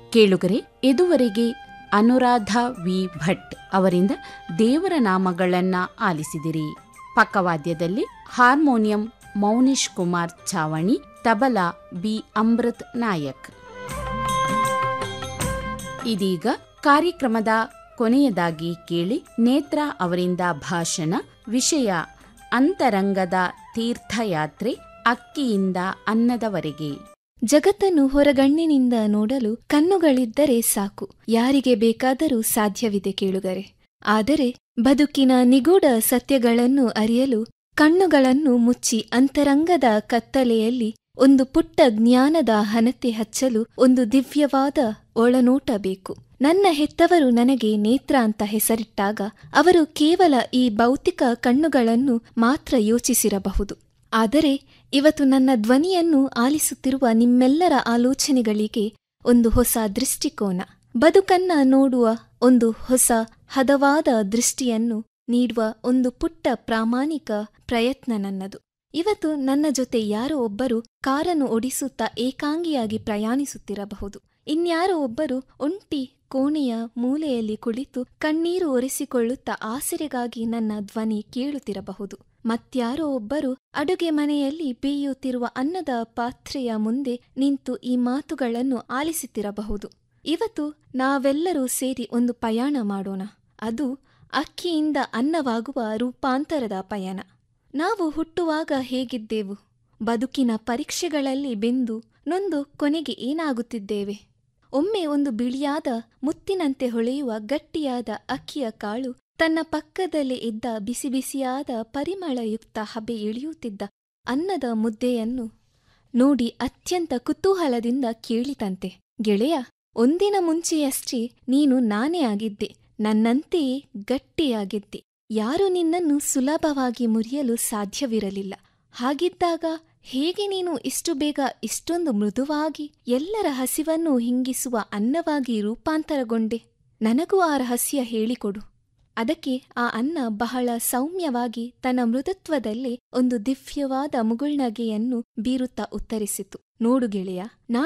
ಕೇಳುಗರೆ ಇದುವರೆಗೆ ಅನುರಾಧ ವಿ ಭಟ್ ಅವರಿಂದ ದೇವರ ನಾಮಗಳನ್ನ ಆಲಿಸಿದಿರಿ ಪಕ್ಕವಾದ್ಯದಲ್ಲಿ ಹಾರ್ಮೋನಿಯಂ ಮೌನಿಶ್ ಕುಮಾರ್ ಚಾವಣಿ ತಬಲಾ ಬಿ ಅಮೃತ್ ನಾಯಕ್ ಇದೀಗ ಕಾರ್ಯಕ್ರಮದ ಕೊನೆಯದಾಗಿ ಕೇಳಿ ನೇತ್ರ ಅವರಿಂದ ಭಾಷಣ ವಿಷಯ ಅಂತರಂಗದ ತೀರ್ಥಯಾತ್ರೆ ಅಕ್ಕಿಯಿಂದ ಅನ್ನದವರೆಗೆ ಜಗತ್ತನ್ನು ಹೊರಗಣ್ಣಿನಿಂದ ನೋಡಲು ಕಣ್ಣುಗಳಿದ್ದರೆ ಸಾಕು ಯಾರಿಗೆ ಬೇಕಾದರೂ ಸಾಧ್ಯವಿದೆ ಕೇಳುಗರೆ ಆದರೆ ಬದುಕಿನ ನಿಗೂಢ ಸತ್ಯಗಳನ್ನು ಅರಿಯಲು ಕಣ್ಣುಗಳನ್ನು ಮುಚ್ಚಿ ಅಂತರಂಗದ ಕತ್ತಲೆಯಲ್ಲಿ ಒಂದು ಪುಟ್ಟ ಜ್ಞಾನದ ಹನತೆ ಹಚ್ಚಲು ಒಂದು ದಿವ್ಯವಾದ ಒಳನೋಟ ಬೇಕು ನನ್ನ ಹೆತ್ತವರು ನನಗೆ ನೇತ್ರ ಅಂತ ಹೆಸರಿಟ್ಟಾಗ ಅವರು ಕೇವಲ ಈ ಭೌತಿಕ ಕಣ್ಣುಗಳನ್ನು ಮಾತ್ರ ಯೋಚಿಸಿರಬಹುದು ಆದರೆ ಇವತ್ತು ನನ್ನ ಧ್ವನಿಯನ್ನು ಆಲಿಸುತ್ತಿರುವ ನಿಮ್ಮೆಲ್ಲರ ಆಲೋಚನೆಗಳಿಗೆ ಒಂದು ಹೊಸ ದೃಷ್ಟಿಕೋನ ಬದುಕನ್ನ ನೋಡುವ ಒಂದು ಹೊಸ ಹದವಾದ ದೃಷ್ಟಿಯನ್ನು ನೀಡುವ ಒಂದು ಪುಟ್ಟ ಪ್ರಾಮಾಣಿಕ ಪ್ರಯತ್ನ ನನ್ನದು ಇವತ್ತು ನನ್ನ ಜೊತೆ ಯಾರೋ ಒಬ್ಬರು ಕಾರನ್ನು ಓಡಿಸುತ್ತಾ ಏಕಾಂಗಿಯಾಗಿ ಪ್ರಯಾಣಿಸುತ್ತಿರಬಹುದು ಇನ್ಯಾರೋ ಒಬ್ಬರು ಒಂಟಿ ಕೋಣೆಯ ಮೂಲೆಯಲ್ಲಿ ಕುಳಿತು ಕಣ್ಣೀರು ಒರೆಸಿಕೊಳ್ಳುತ್ತಾ ಆಸರೆಗಾಗಿ ನನ್ನ ಧ್ವನಿ ಕೇಳುತ್ತಿರಬಹುದು ಮತ್ಯಾರೋ ಒಬ್ಬರು ಅಡುಗೆ ಮನೆಯಲ್ಲಿ ಬೇಯುತ್ತಿರುವ ಅನ್ನದ ಪಾತ್ರೆಯ ಮುಂದೆ ನಿಂತು ಈ ಮಾತುಗಳನ್ನು ಆಲಿಸುತ್ತಿರಬಹುದು ಇವತ್ತು ನಾವೆಲ್ಲರೂ ಸೇರಿ ಒಂದು ಪಯಣ ಮಾಡೋಣ ಅದು ಅಕ್ಕಿಯಿಂದ ಅನ್ನವಾಗುವ ರೂಪಾಂತರದ ಪಯಣ ನಾವು ಹುಟ್ಟುವಾಗ ಹೇಗಿದ್ದೆವು ಬದುಕಿನ ಪರೀಕ್ಷೆಗಳಲ್ಲಿ ಬೆಂದು ನೊಂದು ಕೊನೆಗೆ ಏನಾಗುತ್ತಿದ್ದೇವೆ ಒಮ್ಮೆ ಒಂದು ಬಿಳಿಯಾದ ಮುತ್ತಿನಂತೆ ಹೊಳೆಯುವ ಗಟ್ಟಿಯಾದ ಅಕ್ಕಿಯ ಕಾಳು ತನ್ನ ಪಕ್ಕದಲ್ಲೇ ಇದ್ದ ಬಿಸಿ ಬಿಸಿಯಾದ ಪರಿಮಳಯುಕ್ತ ಹಬೆ ಇಳಿಯುತ್ತಿದ್ದ ಅನ್ನದ ಮುದ್ದೆಯನ್ನು ನೋಡಿ ಅತ್ಯಂತ ಕುತೂಹಲದಿಂದ ಕೇಳಿತಂತೆ ಗೆಳೆಯ ಒಂದಿನ ಮುಂಚೆಯಷ್ಟೇ ನೀನು ನಾನೇ ಆಗಿದ್ದೆ ನನ್ನಂತೆಯೇ ಗಟ್ಟಿಯಾಗಿದ್ದೆ ಯಾರು ನಿನ್ನನ್ನು ಸುಲಭವಾಗಿ ಮುರಿಯಲು ಸಾಧ್ಯವಿರಲಿಲ್ಲ ಹಾಗಿದ್ದಾಗ ಹೇಗೆ ನೀನು ಇಷ್ಟು ಬೇಗ ಇಷ್ಟೊಂದು ಮೃದುವಾಗಿ ಎಲ್ಲರ ಹಸಿವನ್ನು ಹಿಂಗಿಸುವ ಅನ್ನವಾಗಿ ರೂಪಾಂತರಗೊಂಡೆ ನನಗೂ ಆ ರಹಸ್ಯ ಹೇಳಿಕೊಡು ಅದಕ್ಕೆ ಆ ಅನ್ನ ಬಹಳ ಸೌಮ್ಯವಾಗಿ ತನ್ನ ಮೃದುತ್ವದಲ್ಲೇ ಒಂದು ದಿವ್ಯವಾದ ಮುಗುಳ್ನಗೆಯನ್ನು ಬೀರುತ್ತಾ ಉತ್ತರಿಸಿತು ನೋಡು ಗೆಳೆಯ